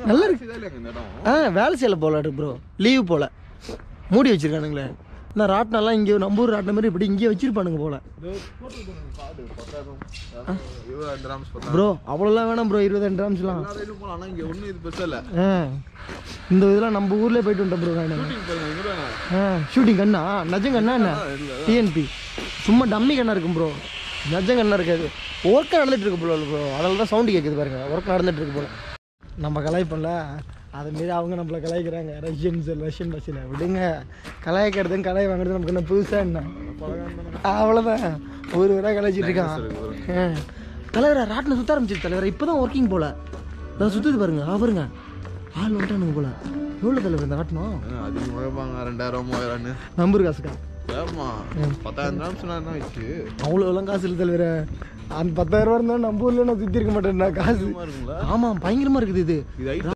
நல்லா இருக்கு இதால இந்த இடம் ஆ வேலை செய்யல போல ப்ரோ லீவ் போல மூடி வச்சிருக்கானுங்களே நான் ராட்டினெல்லாம் இங்கே நம்ம ஊர் ராட்டின மாதிரி இப்படி இங்கேயே வச்சிருப்பானுங்க போல இதோ போட்டுருக்காங்க கார்டு பத்தாயிரம் இருபதாயிரம் கிராம்ஸ் பத்தாயிரம் ப்ரோ அவ்வளோலாம் வேணாம் ப்ரோ இருபதாயிரம் கிராம்ஸ்லாம் எல்லா ரயிலும் போகலாம் ஆனால் இங்கே ஒன்றும் இது பெருசாக இல்லை ஆ இந்த இதெல்லாம் நம்ம ஊர்லேயே போயிட்டு வந்துட்டோம் ப்ரோ நான் ஷூட்டிங் பாருங்க இங்கே தானே ஆ ஷூட்டிங் கண்ணா நஜம் கண்ணா என்ன டிஎன்பி சும்மா டம்மி கண்ணா இருக்கும் ப்ரோ நஜம் கண்ணா இருக்காது ஒர்க் நடந்துட்டு இருக்கு ப்ரோ ப்ரோ அதனால தான் சவுண்டு கேட்குது பாருங்க ஒர்க் நடந்துட்டு இருக்கு போல நம்ம கலாய்ப்போம்ல அதை மாரி அவங்க நம்மளை கலாய்க்கிறாங்க ரஷ்யன்ஸ் ரஷ்யன் பஸ்ஸில் விடுங்க கலாய்க்கிறதும் கலாய் வாங்குறது நமக்கு என்ன புதுசாக என்ன அவ்வளோதான் ஒரு வரை கலாய்ச்சிட்டு இருக்கான் ஆ. தலைவரா ராட்டினம் சுத்த ஆரம்பிச்சிரு தலைவரா இப்போ தான் ஒர்க்கிங் போல நான் சுற்றுது பாருங்க ஆ பாருங்க ஆள் வந்துட்டானுங்க போல எவ்வளோ தலைவர் இந்த ராட்டினம் அதிகமாக வைப்பாங்க ரெண்டாயிரம் மூவாயிரம்னு நம்பர் காசுக்கா ஏமா பத்தாயிரம் கிராம்ஸ் நான் என்ன வச்சு அவ்வளோலாம் காசு இல்லை தலைவர அந்த பத்தாயிரம் ரூபா இருந்தாலும் நம்ம ஊர்ல நான் சுற்றி இருக்க மாட்டேன்டா காசு இருக்குங்களா ஆமாம் பயங்கரமாக இருக்குது இது இது ஐட்டம்